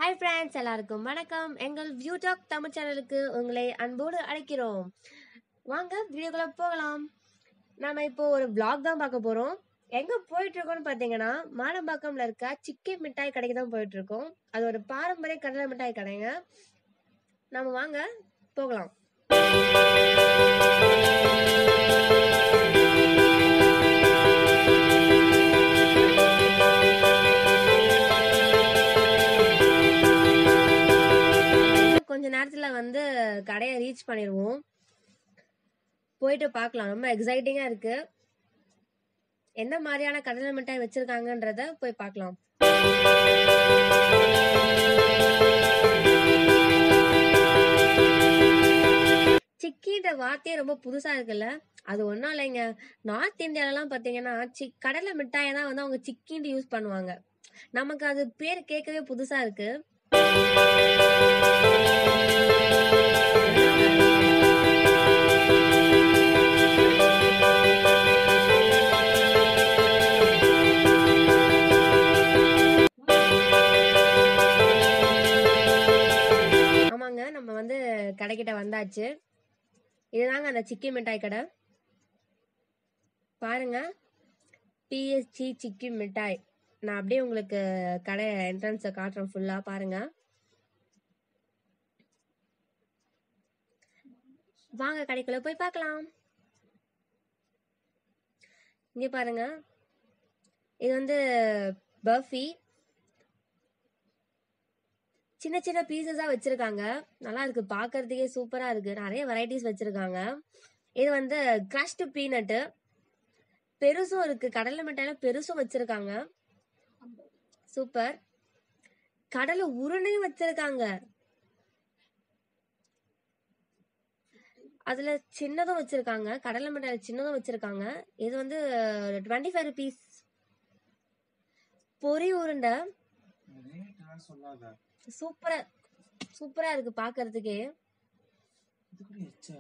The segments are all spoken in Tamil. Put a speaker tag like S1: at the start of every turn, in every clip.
S1: ஹாய் ஃப்ரெண்ட்ஸ் எல்லாருக்கும் வணக்கம் எங்கள் வியூ டாக் தமிழ் சேனலுக்கு உங்களை அன்போடு அழைக்கிறோம் வாங்க வீடியோக்குள்ள போகலாம் நாம இப்போ ஒரு vlog தான் பார்க்க போறோம் எங்க போயிட்டு இருக்கோம்னு பார்த்தீங்கன்னா மாடம்பாக்கம்ல இருக்க சிக்கி மிட்டாய் கடைக்கு தான் போயிட்டு இருக்கோம் அது ஒரு பாரம்பரிய கடலை மிட்டாய் கடைங்க நாம வாங்க போகலாம் கொஞ்ச நேரத்துல வந்து கடையை ரீச் பண்ணிடுவோம் போயிட்டு பார்க்கலாம் ரொம்ப எக்ஸைட்டிங்கா இருக்கு என்ன மாதிரியான கடலை மிட்டாய் வச்சிருக்காங்கன்றத போய் பார்க்கலாம் சிக்கின்ற வார்த்தையே ரொம்ப புதுசா இருக்குல்ல அது ஒன்றும் இல்லைங்க நார்த் இந்தியாலலாம் பார்த்தீங்கன்னா சி கடலை மிட்டாயை தான் வந்து அவங்க சிக்கின்னு யூஸ் பண்ணுவாங்க நமக்கு அது பேர் கேட்கவே புதுசா இருக்கு ஆமாங்க நம்ம வந்து கடைக்கிட்ட வந்தாச்சு இதுதாங்க அந்த சிக்கி மிட்டாய் கடை பாருங்க பிஎஸ்சி சிக்கி மிட்டாய் நான் அப்படியே உங்களுக்கு கடை என்ட்ரன்ஸை காட்டுறேன் ஃபுல்லா பாருங்க வாங்க கடைக்குள்ள போய் பார்க்கலாம் இங்க பாருங்க இது வந்து பர்ஃபி சின்ன சின்ன பீசஸா வச்சிருக்காங்க நல்லா இருக்கு பார்க்கிறதுக்கே சூப்பரா இருக்கு நிறைய வெரைட்டிஸ் வச்சிருக்காங்க இது வந்து கிரஷ்டு பீனட்டு பெருசும் இருக்கு கடலை மிட்டாயில பெருசும் வச்சிருக்காங்க சூப்பர் கடலை உருண்டையும் வச்சிருக்காங்க அதுல சின்னதும் வச்சிருக்காங்க கடலை மிட்டாயில சின்னதும் வச்சிருக்காங்க இது வந்து டுவெண்ட்டி ஃபைவ் ருபீஸ் பொரி உருண்டை
S2: ரேட்டெல்லாம் சொல்லாத
S1: சூப்பரா சூப்பரா இருக்கு பாக்குறதுக்கே
S2: இது கூட எச்சா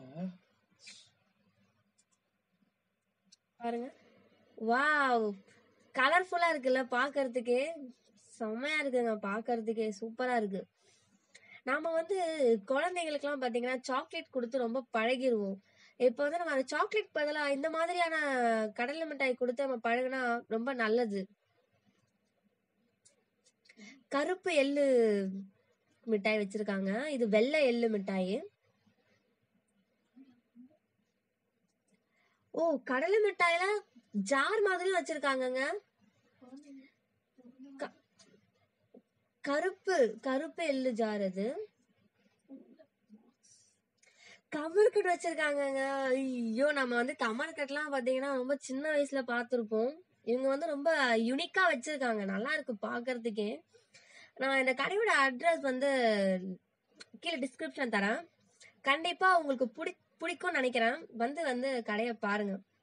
S1: பாருங்க வாவ் கலர்ஃபுல்லா இருக்குல்ல பாக்குறதுக்கே செம்மையா இருக்குங்க பாக்குறதுக்கே சூப்பரா இருக்கு நாம வந்து குழந்தைங்களுக்குலாம் பாத்தீங்கன்னா சாக்லேட் கொடுத்து ரொம்ப பழகிருவோம் இப்போ வந்து நம்ம அந்த சாக்லேட் பதிலா இந்த மாதிரியான கடலை மிட்டாய் கொடுத்து நம்ம பழகுனா ரொம்ப நல்லது கருப்பு எள்ளு மிட்டாய் வச்சிருக்காங்க இது வெள்ளை எள்ளு மிட்டாய் ஓ கடலை மிட்டாயில ஜார் மாதிரியும் வச்சிருக்காங்கங்க க- கருப்பு கருப்பு எள்ளு ஜார் அது கமர்கட் வச்சிருக்காங்கங்க ஐயோ நம்ம வந்து கமர்கட்லாம் பாத்தீங்கன்னா ரொம்ப சின்ன வயசுல பார்த்திருப்போம் இவங்க வந்து ரொம்ப யுனிக்கா வச்சிருக்காங்க நல்லா இருக்கு பாக்குறதுக்கே நான் இந்த கடையோட அட்ரஸ் வந்து கீழே டிஸ்கிரிப்ஷன் தரேன் கண்டிப்பா உங்களுக்கு பிடி பிடிக்கும்னு நினைக்கிறேன் வந்து வந்து கடையை பாருங்க